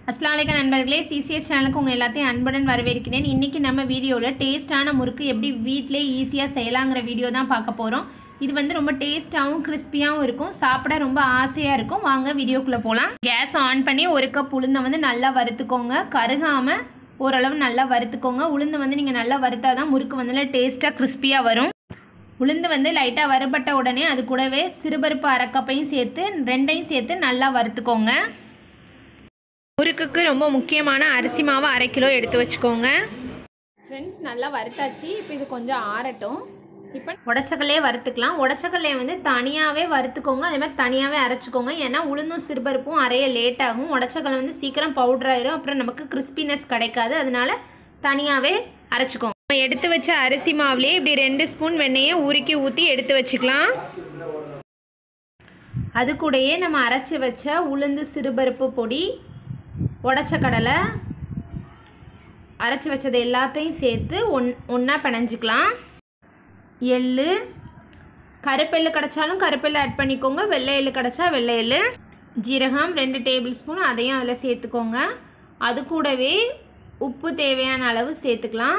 அஸ்லாம் வலைக்கம் நண்பர்களே சிசிஎஸ் சேனலுக்கு உங்கள் எல்லாத்தையும் அன்புடன் வரவேற்கிறேன் இன்றைக்கி நம்ம வீடியோவில் டேஸ்ட்டான முறுக்கு எப்படி வீட்டிலே ஈஸியாக செய்யலாங்கிற வீடியோ தான் பார்க்க போகிறோம் இது வந்து ரொம்ப டேஸ்ட்டாகவும் கிறிஸ்பியாகவும் இருக்கும் சாப்பிட ரொம்ப ஆசையாக இருக்கும் வாங்க வீடியோக்குள்ளே போகலாம் கேஸ் ஆன் பண்ணி ஒரு கப் உளுந்தை வந்து நல்லா வறுத்துக்கோங்க கருகாமல் ஓரளவு நல்லா வறுத்துக்கோங்க உளுந்து வந்து நீங்கள் நல்லா வறுத்தா தான் முறுக்கு வந்து டேஸ்ட்டாக கிறிஸ்பியாக வரும் உளுந்து வந்து லைட்டாக வறுபட்ட உடனே அது கூடவே சிறுபருப்பு அரைக்கப்பையும் சேர்த்து ரெண்டையும் சேர்த்து நல்லா வறுத்துக்கோங்க முறுக்குக்கு ரொம்ப முக்கியமான அரிசி மாவு அரை கிலோ எடுத்து வச்சுக்கோங்க ஃப்ரெண்ட்ஸ் நல்லா வறுத்தாச்சு இப்போ இது கொஞ்சம் ஆறட்டும் இப்போ உடச்சக்கல்லையே வறுத்துக்கலாம் உடச்சக்கல்லையை வந்து தனியாகவே வறுத்துக்கோங்க அதே மாதிரி தனியாகவே அரைச்சிக்கோங்க ஏன்னா உளுந்தும் சிறுபருப்பும் அரைய லேட் ஆகும் உடச்சக்கல்லை வந்து சீக்கிரம் பவுடர் ஆயிரும் அப்புறம் நமக்கு கிறிஸ்பினஸ் கிடைக்காது அதனால தனியாகவே அரைச்சிக்கோங்க நம்ம எடுத்து வச்ச அரிசி மாவுலேயே இப்படி ரெண்டு ஸ்பூன் வெண்ணெயை உருக்கி ஊற்றி எடுத்து வச்சுக்கலாம் அது கூடயே நம்ம அரைச்சி வச்ச உளுந்து சிறுபருப்பு பொடி உடச்ச கடலை அரைச்சி வச்சது எல்லாத்தையும் சேர்த்து ஒன் ஒன்றா பிணைஞ்சிக்கலாம் எள்ளு கருப்பெள்ளு கிடச்சாலும் கருப்பெள்ளு ஆட் பண்ணிக்கோங்க வெள்ளை எள்ளு கிடச்சா வெள்ளை எள்ளு ஜீரகம் ரெண்டு டேபிள் ஸ்பூன் அதையும் அதில் சேர்த்துக்கோங்க அது கூடவே உப்பு தேவையான அளவு சேர்த்துக்கலாம்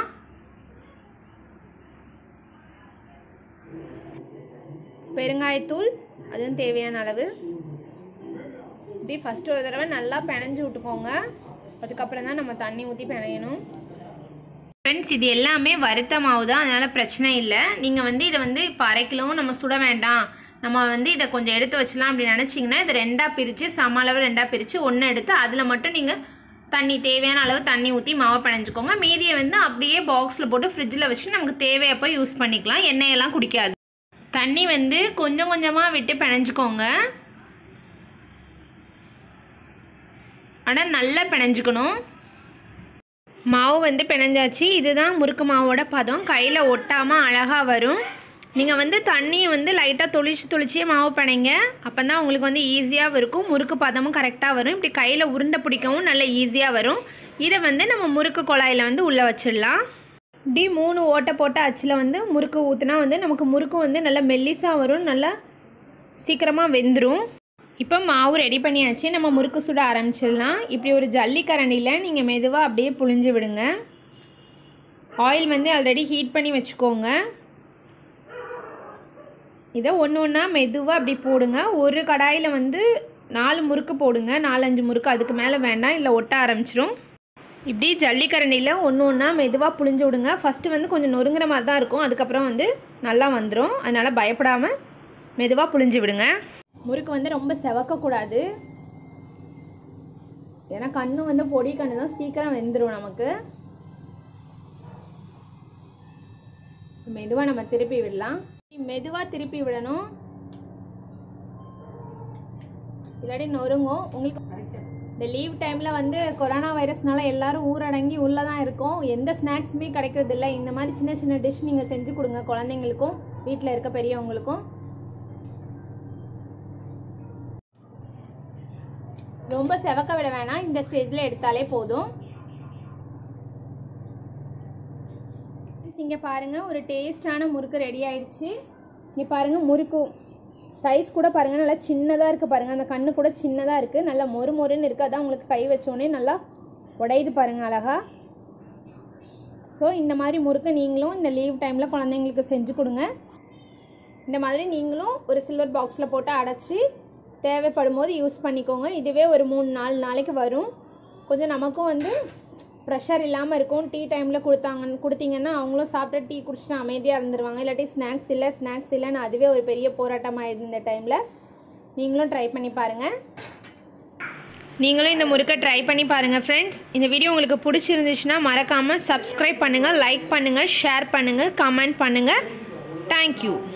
பெருங்காயத்தூள் அதுவும் தேவையான அளவு இப்படி ஃபஸ்ட்டு ஒரு தடவை நல்லா பிணைஞ்சு விட்டுக்கோங்க அதுக்கப்புறம் தான் நம்ம தண்ணி ஊற்றி பிணையணும் ஃப்ரெண்ட்ஸ் இது எல்லாமே வறுத்த மாவு தான் அதனால் பிரச்சனை இல்லை நீங்கள் வந்து இதை வந்து இப்போ அரை கிலோவும் நம்ம சுட வேண்டாம் நம்ம வந்து இதை கொஞ்சம் எடுத்து வச்சலாம் அப்படின்னு நினச்சிங்கன்னா இதை ரெண்டாக பிரித்து சம அளவு ரெண்டாக பிரித்து ஒன்று எடுத்து அதில் மட்டும் நீங்கள் தண்ணி தேவையான அளவு தண்ணி ஊற்றி மாவை பிணைஞ்சிக்கோங்க மீதியை வந்து அப்படியே பாக்ஸில் போட்டு ஃப்ரிட்ஜில் வச்சு நமக்கு தேவையப்போ யூஸ் பண்ணிக்கலாம் எண்ணெயெல்லாம் குடிக்காது தண்ணி வந்து கொஞ்சம் கொஞ்சமாக விட்டு பிணைஞ்சிக்கோங்க ஆனால் நல்லா பிணைஞ்சிக்கணும் மாவு வந்து பிணைஞ்சாச்சு இதுதான் முறுக்கு மாவோட பதம் கையில் ஒட்டாமல் அழகாக வரும் நீங்கள் வந்து தண்ணியை வந்து லைட்டாக தொளிச்சு தொளிச்சே மாவு பிணைங்க அப்போ தான் உங்களுக்கு வந்து ஈஸியாக இருக்கும் முறுக்கு பதமும் கரெக்டாக வரும் இப்படி கையில் உருண்டை பிடிக்கவும் நல்ல ஈஸியாக வரும் இதை வந்து நம்ம முறுக்கு குழாயில் வந்து உள்ளே வச்சிடலாம் இப்படி மூணு ஓட்டை போட்ட அச்சில் வந்து முறுக்கு ஊற்றுனா வந்து நமக்கு முறுக்கு வந்து நல்லா மெல்லிஸாக வரும் நல்லா சீக்கிரமாக வெந்துடும் இப்போ மாவு ரெடி பண்ணியாச்சு நம்ம முறுக்கு சுட ஆரம்பிச்சிடலாம் இப்படி ஒரு ஜல்லிக்கரண்டியில் நீங்கள் மெதுவாக அப்படியே புழிஞ்சு விடுங்க ஆயில் வந்து ஆல்ரெடி ஹீட் பண்ணி வச்சுக்கோங்க இதை ஒன்று ஒன்றா மெதுவாக அப்படி போடுங்க ஒரு கடாயில் வந்து நாலு முறுக்கு போடுங்க நாலஞ்சு முறுக்கு அதுக்கு மேலே வேண்டாம் இல்லை ஒட்ட ஆரம்பிச்சிரும் இப்படி ஜல்லிக்கரண்டியில் ஒன்று ஒன்றா மெதுவாக புழிஞ்சு விடுங்க ஃபஸ்ட்டு வந்து கொஞ்சம் நொறுங்குற மாதிரி தான் இருக்கும் அதுக்கப்புறம் வந்து நல்லா வந்துடும் அதனால் பயப்படாமல் மெதுவாக புழிஞ்சு விடுங்க முறுக்கு வந்து ரொம்ப செவக்கக்கூடாது ஏன்னா கண்ணு வந்து பொடி கண்ணு தான் சீக்கிரம் வெந்துடும் நமக்கு மெதுவாக நம்ம திருப்பி விடலாம் மெதுவாக திருப்பி விடணும் இல்லாட்டி நொறுங்கும் உங்களுக்கு இந்த லீவ் டைமில் வந்து கொரோனா வைரஸ்னால எல்லாரும் ஊரடங்கி உள்ளே தான் இருக்கோம் எந்த ஸ்நாக்ஸுமே கிடைக்கிறது இல்லை இந்த மாதிரி சின்ன சின்ன டிஷ் நீங்கள் செஞ்சு கொடுங்க குழந்தைங்களுக்கும் வீட்டில் இருக்க பெரியவங்களுக்கும் ரொம்ப செவக்க விட வேணாம் இந்த ஸ்டேஜில் எடுத்தாலே போதும் இங்கே பாருங்கள் ஒரு டேஸ்டான முறுக்கு ரெடி ஆயிடுச்சு இங்கே பாருங்கள் முறுக்கு சைஸ் கூட பாருங்கள் நல்லா சின்னதாக இருக்குது பாருங்கள் அந்த கண்ணு கூட சின்னதாக இருக்குது நல்லா மொறு மொறுன்னு இருக்குது அதான் உங்களுக்கு கை வச்சோடனே நல்லா உடையுது பாருங்கள் அழகா ஸோ இந்த மாதிரி முறுக்கு நீங்களும் இந்த லீவ் டைமில் குழந்தைங்களுக்கு செஞ்சு கொடுங்க இந்த மாதிரி நீங்களும் ஒரு சில்வர் பாக்ஸில் போட்டு அடைச்சி தேவைப்படும் போது யூஸ் பண்ணிக்கோங்க இதுவே ஒரு மூணு நாலு நாளைக்கு வரும் கொஞ்சம் நமக்கும் வந்து ப்ரெஷர் இல்லாமல் இருக்கும் டீ டைமில் கொடுத்தாங்க கொடுத்தீங்கன்னா அவங்களும் சாப்பிட்டு டீ குடிச்சிட்டு அமைதியாக இருந்துருவாங்க இல்லாட்டி ஸ்நாக்ஸ் இல்லை ஸ்நாக்ஸ் இல்லைன்னு அதுவே ஒரு பெரிய போராட்டமாக இந்த டைமில் நீங்களும் ட்ரை பண்ணி பாருங்கள் நீங்களும் இந்த முறுக்கை ட்ரை பண்ணி பாருங்கள் ஃப்ரெண்ட்ஸ் இந்த வீடியோ உங்களுக்கு பிடிச்சிருந்துச்சுன்னா மறக்காமல் சப்ஸ்கிரைப் பண்ணுங்கள் லைக் பண்ணுங்கள் ஷேர் பண்ணுங்கள் கமெண்ட் பண்ணுங்கள் தேங்க்யூ